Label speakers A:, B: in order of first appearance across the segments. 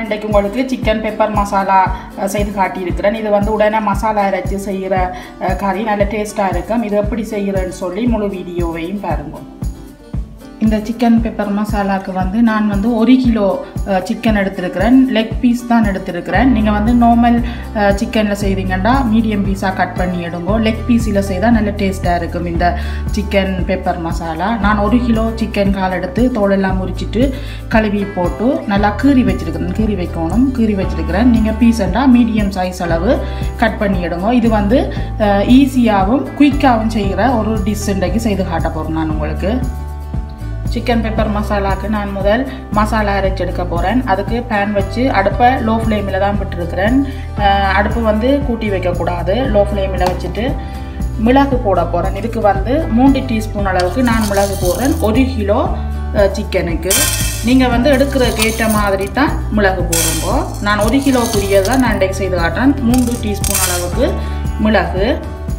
A: இன்றைக்கு உங்களுக்கு chicken pepper masala அஹ், செய்து காட்டியிருக்கிறேன் இது வந்து உடனே மசாலா அரைச்சி செய்கிற அஹ், கறி நல்ல டேஸ்ட்டாக இருக்கும் இது எப்படி செய்கிறேன்னு சொல்லி முழு வீடியோவையும் பாருங்க இந்த சிக்கன் பெப்பர் மசாலாவுக்கு வந்து நான் வந்து ஒரு கிலோ சிக்கன் எடுத்திருக்கிறேன் லெக் பீஸ் தான் எடுத்திருக்கிறேன் நீங்கள் வந்து நார்மல் சிக்கனில் செய்தீங்கன்னா மீடியம் பீஸாக கட் பண்ணி எடுங்கோ லெக் பீஸில் செய்தால் நல்ல டேஸ்ட்டாக இருக்கும் இந்த சிக்கன் பெப்பர் மசாலா நான் ஒரு கிலோ சிக்கன் கால் எடுத்து தோலெல்லாம் முறிச்சிட்டு கழுவி போட்டு நல்லா கீறி வச்சுருக்கிறேன் கீறி வைக்கணும் கீறி வச்சுருக்கிறேன் நீங்கள் பீஸண்டா மீடியம் சைஸ் அளவு கட் பண்ணி எடுங்க இது வந்து ஈஸியாகவும் குயிக்காகவும் செய்கிற ஒரு டிஷ் இன்றைக்கு செய்து காட்ட போகிறேன் நான் உங்களுக்கு சிக்கன் பெப்பர் மசாலாவுக்கு நான் முதல் மசாலா அரைச்சி எடுக்க போகிறேன் அதுக்கு பேன் வச்சு அடுப்பை லோ ஃப்ளேமில் தான் விட்டுருக்கிறேன் அஹ் அடுப்பு வந்து கூட்டி வைக்கக்கூடாது லோ ஃப்ளேமில் வச்சுட்டு மிளகு போட போகிறேன் இதுக்கு வந்து மூன்று டீஸ்பூன் அளவுக்கு நான் மிளகு போடுறேன் ஒரு கிலோ அஹ், சிக்கனுக்கு நீங்கள் வந்து எடுக்கிறதுக்கு ஏற்ற மாதிரி தான் மிளகு போடுங்க நான் ஒரு கிலோக்குரியது தான் நான் இன்றைக்கு செய்து காட்டுறேன் மூன்று டீஸ்பூன் அளவுக்கு மிளகு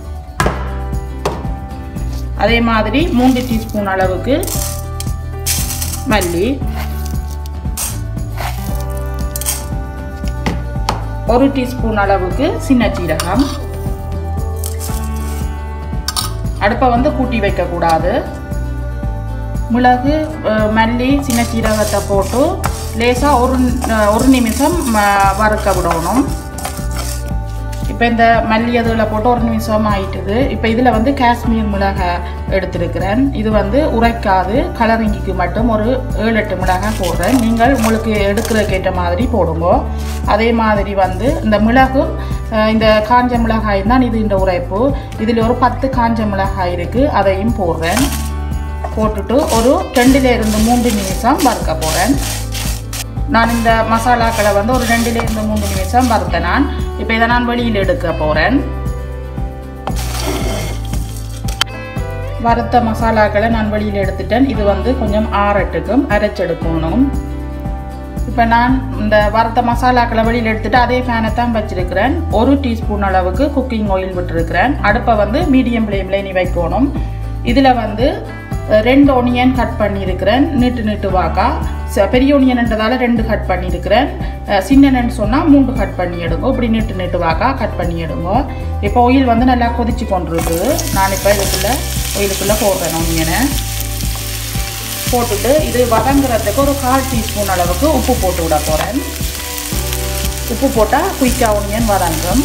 A: அதே மாதிரி மூன்று டீஸ்பூன் அளவுக்கு மல்லி ஒரு டீஸ்பூன் அளவுக்கு சின்ன சீரகம் அடுப்பை வந்து கூட்டி வைக்கக்கூடாது மிளகு அஹ், மல்லி சின்ன சீரகத்தை போட்டு லேசாக ஒரு அஹ், ஒரு நிமிஷம் ம- வறுக்க விடணும் இப்போ இந்த மல்லி அதில் போட்டு ஒரு நிமிஷம் ஆயிட்டுது இப்போ இதில் வந்து காஷ்மீர் மிளகாய் எடுத்திருக்கிறேன் இது வந்து உரைக்காது கலரிங்கிக்கு மட்டும் ஒரு ஏழு எட்டு மிளகாய் போடுறேன் நீங்கள் உங்களுக்கு எடுக்கிறதுக்கு ஏற்ற மாதிரி போடுங்க அதே மாதிரி வந்து இந்த மிளகும் அஹ், இந்த காஞ்ச மிளகாய் தான் இது இந்த உரைப்பு இதில் ஒரு பத்து காஞ்ச மிளகாய் இருக்குது அதையும் போடுறேன் போட்டுட்டு ஒரு ரெண்டுல இருந்து மூன்று நிமிஷம் வறுக்க போகிறேன் நான் இந்த மசாலாக்களை வந்து ஒரு ரெண்டுலேருந்து மூணு நிமிஷம் வறுத்தேன் நான் இப்போ இதை நான் வெளியில் எடுக்க போகிறேன் வறுத்த மசாலாக்களை நான் வெளியில் எடுத்துட்டேன் இது வந்து கொஞ்சம் ஆறட்டுக்கும் அரைச்செடுக்கணும் இப்போ நான் இந்த வறுத்த மசாலாக்களை வெளியில் எடுத்துட்டு அதே ஃபேனை தான் வச்சிருக்கிறேன் ஒரு டீஸ்பூன் அளவுக்கு குக்கிங் ஆயில் விட்டுருக்கிறேன் அடுப்பை வந்து மீடியம் ஃப்ளேமில் நீ வைக்கணும் இதில் வந்து அஹ், ரெண்டு ஒனியன் கட் பண்ணியிருக்கிறேன் நீட்டு நீட்டு வாக்கா ச- பெரிய ஒனியன்ன்றதால ரெண்டு கட் பண்ணியிருக்கிறேன் அஹ், சின்னன்னு சொன்னால் மூன்று கட் பண்ணி எடுங்க இப்படி நீட்டு நீட்டு வாக்கா கட் பண்ணி எடுங்க இப்போ ஆயில் வந்து நல்லா கொதிச்சு கொண்டிருக்கு நான் இப்போ இதுக்குள்ளே ஆயிலுக்குள்ளே போடுறேன் ஒனியனை போட்டுட்டு இது வதங்குறதுக்கு ஒரு கால் டீஸ்பூன் அளவுக்கு உப்பு போட்டு விட போகிறேன் உப்பு போட்டால் குயிக்காக ஒனியன் வதங்கும்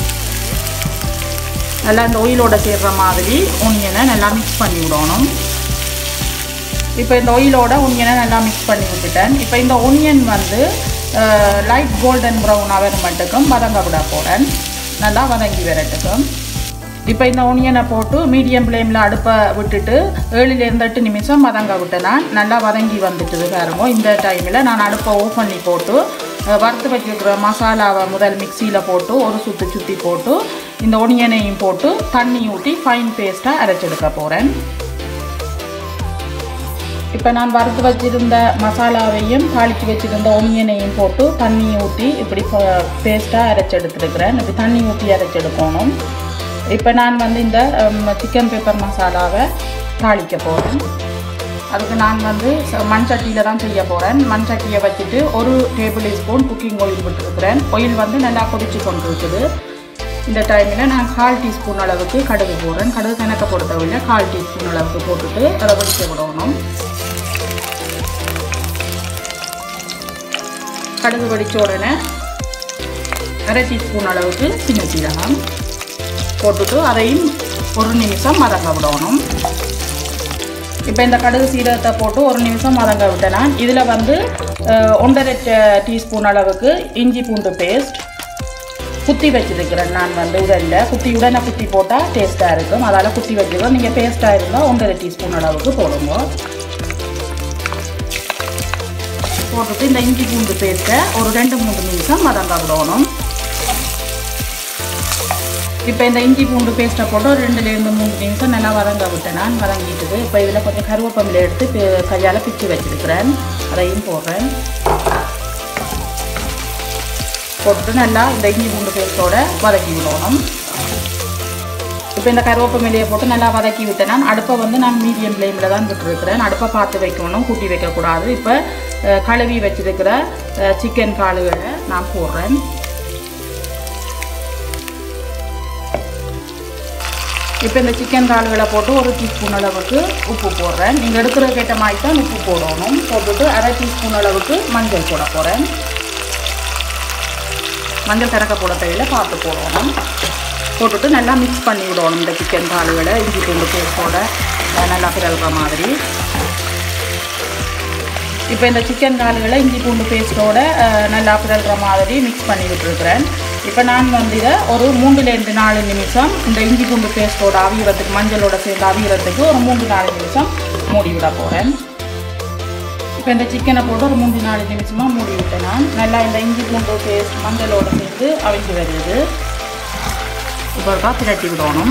A: நல்லா இந்த ஒயிலோட சேர்ற மாதிரி ஒனியனை நல்லா மிக்ஸ் பண்ணி விடணும் இப்போ இந்த ஒயிலோட ஒனியனை நல்லா மிக்ஸ் பண்ணி விட்டுட்டேன் இப்போ இந்த ஒனியன் வந்து லைட் கோல்டன் ப்ரௌன் ஆகிறமட்டுக்கும் வதங்க விட போகிறேன் நல்லா வதங்கி வரட்டுக்கும் இப்போ இந்த ஒனியனை போட்டு மீடியம் ஃப்ளேமில் அடுப்பை விட்டுட்டு ஏழுலேருந்து எட்டு நிமிஷம் வதங்க விட்டேன் நான் நல்லா வதங்கி வந்துட்டுது பாருங்க இந்த டைமில் நான் அடுப்பை ஓஃப் பண்ணி போட்டு அஹ், வறுத்து வச்சிருக்கிற மசாலாவை முதல் மிக்சியில் போட்டு ஒரு சுற்றி சுற்றி போட்டு இந்த ஒனியனையும் போட்டு தண்ணி ஊற்றி ஃபைன் பேஸ்ட்டாக அரைச்செடுக்க போகிறேன் இப்போ நான் வறுத்து வச்சிருந்த மசாலாவையும் தாளித்து வச்சிருந்த ஒனியனையும் போட்டு தண்ணி ஊற்றி இப்படி பேஸ்ட்டாக அரைச்செடுத்துருக்கிறேன் இப்படி தண்ணி ஊற்றி அரைச்செடுக்கணும் இப்போ நான் வந்து இந்த சிக்கன் பெப்பர் மசாலாவை தாளிக்க போகிறேன் அதுக்கு நான் வந்து ச- மண் சட்டியில் தான் செய்ய போகிறேன் மண் சட்டியை வச்சுட்டு ஒரு டேபிள் ஸ்பூன் குக்கிங் ஆயில் விட்டுருக்கிறேன் ஆயில் வந்து நல்லா கொதிச்சு கொண்டு இருக்குது இந்த டைமில் நான் கால் டீஸ்பூன் அளவுக்கு கடுகு போடுறேன் கடுகு கணக்க போட தேவையில்லை கால் டீஸ்பூன் அளவுக்கு போட்டுட்டு அதை வெடிக்க விடணும் கடுகு வெடிச்ச உடனே அரை டீஸ்பூன் அளவுக்கு சின்ன சீரகம் போட்டுட்டு அதையும் ஒரு நிமிஷம் வதங்க விடணும் இப்போ இந்த கடுகு சீரகத்தை போட்டு ஒரு நிமிஷம் வதங்க விட்டேன் நான் இதில் வந்து அஹ், ஒன்றரை டீ- டீஸ்பூன் அளவுக்கு இஞ்சி பூண்டு பேஸ்ட் குத்தி வச்சிருக்கிறேன் நான் வந்து உடலில் குத்தி உடனே குத்தி போட்டால் டேஸ்ட்டாக இருக்கும் அதால் குத்தி வச்சுருக்கோம் நீங்கள் பேஸ்ட்டாக இருந்தால் ஒன்றரை டீஸ்பூன் அளவுக்கு போடுங்க போட்டுட்டு இந்த இஞ்சி பூண்டு பேஸ்ட்டை ஒரு ரெண்டு மூணு நிமிஷம் வதங்க விடணும் இப்போ இந்த இஞ்சி பூண்டு பேஸ்ட்டை போட்டு ஒரு ரெண்டுலேருந்து மூணு நிமிஷம் நல்லா வதங்க விட்டேன் நான் வதங்கிட்டுது இப்போ இதில் கொஞ்சம் கருவேப்பமிலை எடுத்து பி- கையால் பிச்சு வச்சிருக்கிறேன் அதையும் போடுறேன் போட்டு நல்லா இந்த இஞ்சி பூண்டு பேஸ்ட்டோட வதக்கி விடணும் இப்போ இப்போ இந்த கருவேப்பமிலையை போட்டு நல்லா வதக்கி விட்டேன் நான் அடுப்பை வந்து நான் மீடியம் ஃப்ளேமில் தான் விட்டுருக்கிறேன் அடுப்பை பார்த்து வைக்கணும் கூட்டி வைக்கக்கூடாது இப்போ அஹ், கழுவி வச்சிருக்கிற சிக்கன் காலுகளை நான் போடுறேன் இப்போ இந்த சிக்கன் கால்களை போட்டு ஒரு டீஸ்பூன் அளவுக்கு உப்பு போடுறேன் நீங்கள் எடுக்கிறதுக்கு ஏற்ற மாதிரி தான் உப்பு போடணும் போட்டுட்டு அரை டீஸ்பூன் அளவுக்கு மஞ்சள் போட போகிறேன் மஞ்சள் கறக்க போட தேவையில்ல பார்த்து போடணும் போட்டுட்டு நல்லா மிக்ஸ் பண்ணி விடணும் இந்த சிக்கன் கால்களை இஞ்சி பூண்டு பேஸ்டோட அஹ், நல்லா பிறல்ற மாதிரி இப்போ இந்த சிக்கன் கால்களை இஞ்சி பூண்டு பேஸ்ட்டோட அஹ், நல்லா பிறல்ற மாதிரி மிக்ஸ் பண்ணி விட்டுருக்குறேன் இப்போ நான் வந்து இதை ஒரு மூன்றுலேருந்து நாலு நிமிஷம் இந்த இஞ்சி பூண்டு பேஸ்ட்டோட அவியறதுக்கு மஞ்சளோட சேர்ந்து அவியறதுக்கு ஒரு மூன்று நாலு நிமிஷம் மூடி விட போகிறேன் இப்போ இந்த சிக்கனை போட்டு ஒரு மூன்று நாலு நிமிஷமாக மூடி விட்டேன் நான் நல்லா இந்த இஞ்சி பூண்டு பேஸ்ட் மஞ்சளோட சேர்ந்து அவிஞ்சு வருது இப்போ இருக்கா பிரட்டி விடணும்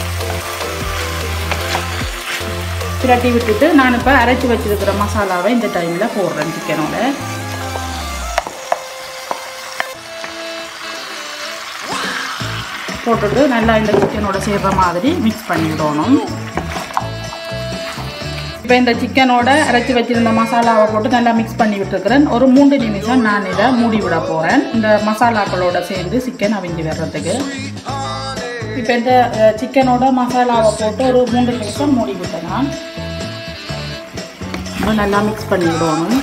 A: பிரட்டி விட்டுட்டு நான் இப்போ அரைச்சி வச்சிருக்கிற மசாலாவை இந்த டைமில் போடுறேன் சிக்கனோட போட்டுட்டு நல்லா இந்த சிக்கனோட சேர்ற மாதிரி மிக்ஸ் பண்ணி விடணும் இப்போ இந்த சிக்கனோட அரைச்சி வச்சிருந்த மசாலாவை போட்டு நல்லா மிக்ஸ் பண்ணி விட்டுருக்கிறேன் ஒரு மூன்று நிமிஷம் நான் இதை மூடி விட போகிறேன் இந்த மசாலாக்களோட சேர்ந்து சிக்கன் அவிஞ்சு வர்றதுக்கு இப்போ இந்த அஹ், சிக்கனோட மசாலாவை போட்டு ஒரு மூன்று நிமிஷம் மூடி விட்டேன் நான் இன்னும் நல்லா மிக்ஸ் பண்ணி விடணும்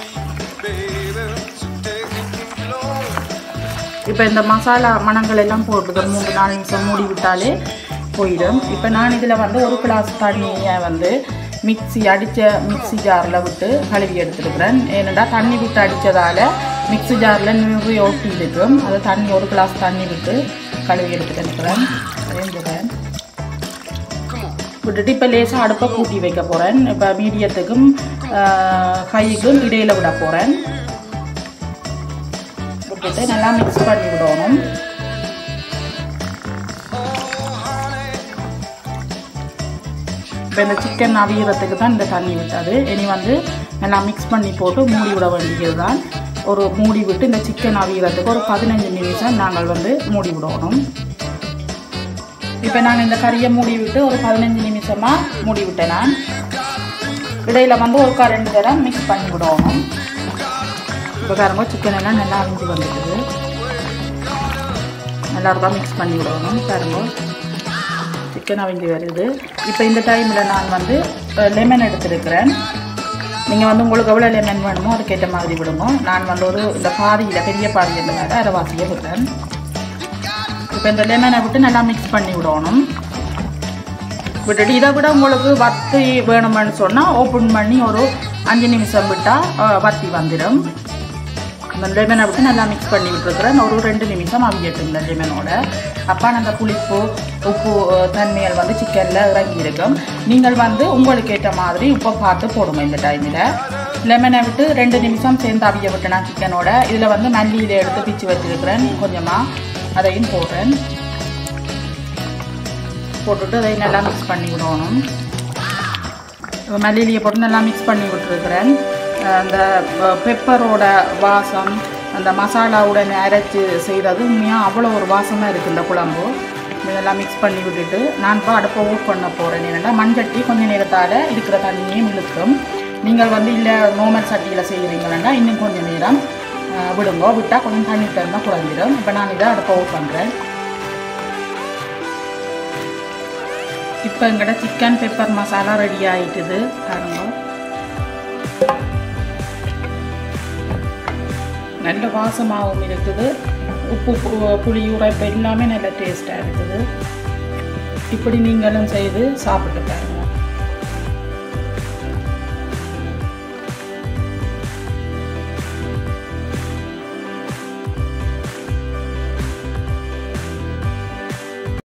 A: இப்போ இந்த மசாலா மணங்கள் எல்லாம் போட்டு ஒரு மூணு நாலு நிமிஷம் மூடி விட்டாலே போயிடும் இப்போ நான் இதில் வந்து ஒரு கிளாஸ் தண்ணியை வந்து மிக்ஸி அடித்த மிக்ஸி ஜாரில் விட்டு கழுவி எடுத்துருக்குறேன் ஏனெண்டா தண்ணி விட்டு அடித்ததால் மிக்ஸி ஜாரில் நிறைய ஒட்டி இருக்கும் அது தண்ணி ஒரு கிளாஸ் தண்ணி விட்டு கழுவி எடுத்துட்டு இருக்கிறேன் அதையும் விட்டுட்டு இப்போ லேசாக அடுப்பை கூட்டி வைக்க போகிறேன் இப்போ மீடியத்துக்கும் கைக்கும் இடையில விட போகிறேன் விட்டுட்டு நல்லா மிக்ஸ் பண்ணி விடணும் இப்போ இந்த சிக்கன் அவியறதுக்கு தான் இந்த தண்ணி விட்டது இனி வந்து நல்லா மிக்ஸ் பண்ணி போட்டு மூடி விட வேண்டியது தான் ஒரு மூடி விட்டு இந்த சிக்கன் அவியறதுக்கு ஒரு பதினஞ்சு நிமிஷம் நாங்கள் வந்து மூடி விடணும் இப்போ நான் இந்த கறியை மூடி விட்டு ஒரு பதினஞ்சு நிமிஷமாக மூடி விட்டேன் நான் இடையில வந்து ஒரு ரெண்டு தரம் மிக்ஸ் பண்ணி விடணும் இப்போ பாருங்க சிக்கன் எல்லாம் நல்லா அவிஞ்சு வந்துடுது நல்லா இருக்கா மிக்ஸ் பண்ணி விடணும் பாருங்க சிக்கன் அவிஞ்சு வருது இப்போ இந்த டைமில் நான் வந்து லெமன் எடுத்துருக்கிறேன் நீங்கள் வந்து உங்களுக்கு எவ்வளோ லெமன் வேணுமோ அதுக்கேற்ற மாதிரி விடுங்க நான் வந்து ஒரு இந்த பாதியில் பெரிய பாதியில் வேறு அரைவாசியை விடுறேன் இப்போ இந்த லெமனை விட்டு நல்லா மிக்ஸ் பண்ணி விடணும் விட்டுட்டு இதை விட உங்களுக்கு வத்தி வேணுமென்னு சொன்னால் ஓப்பன் பண்ணி ஒரு அஞ்சு நிமிஷம் விட்டால் வத்தி வந்துடும் இந்த லெமனை விட்டு நல்லா மிக்ஸ் பண்ணி விட்டுருக்குறேன் ஒரு ரெண்டு நிமிஷம் அவியட்டும் இந்த லெமனோட அப்போ அந்த புளிப்பு உப்பு அஹ், தன்மைகள் வந்து சிக்கனில் இறங்கி இருக்கும் நீங்கள் வந்து உங்களுக்கு ஏற்ற மாதிரி உப்பை பார்த்து போடுங்க இந்த டைமில் லெமனை விட்டு ரெண்டு நிமிஷம் சேர்ந்து அவிய விட்டு நான் சிக்கனோட இதில் வந்து மல்லியில் எடுத்து பிச்சு வச்சுருக்கிறேன் கொஞ்சமாக அதையும் போடுறேன் போட்டுட்டு அதை நல்லா மிக்ஸ் பண்ணி விடணும் மல்லியிலையை போட்டு நல்லா மிக்ஸ் பண்ணி விட்டுருக்குறேன் அந்த பெப்பரோட வாசம் அந்த மசாலாவுடன் அரைச்சி செய்கிறது உண்மையாக அவ்வளோ ஒரு வாசமாக இருக்குது இந்த குழம்பு இதெல்லாம் மிக்ஸ் பண்ணி விட்டுட்டு நான் இப்போ அடுப்பை ஓட் பண்ண போகிறேன் என்னென்னா மண்சட்டி கொஞ்சம் நேரத்தால் இருக்கிற தண்ணியும் இழுக்கும் நீங்கள் வந்து இல்லை நோமல் சட்டியில் செய்கிறீங்கன்னா இன்னும் கொஞ்சம் நேரம் அஹ், விடுங்க விட்டால் கொஞ்சம் தண்ணி தந்தால் குறைஞ்சிடும் இப்போ நான் இதை அடுப்பை ஓட் பண்ணுறேன் இப்போ எங்கட சிக்கன் பெப்பர் மசாலா ரெடி ஆயிட்டுது பாருங்க நல்ல வாசமாகவும் இருக்குது உப்பு பு- புளி உரைப்பு எல்லாமே நல்ல டேஸ்ட்டாக இருக்குது இப்படி நீங்களும் செய்து சாப்பிட்டு பாருங்க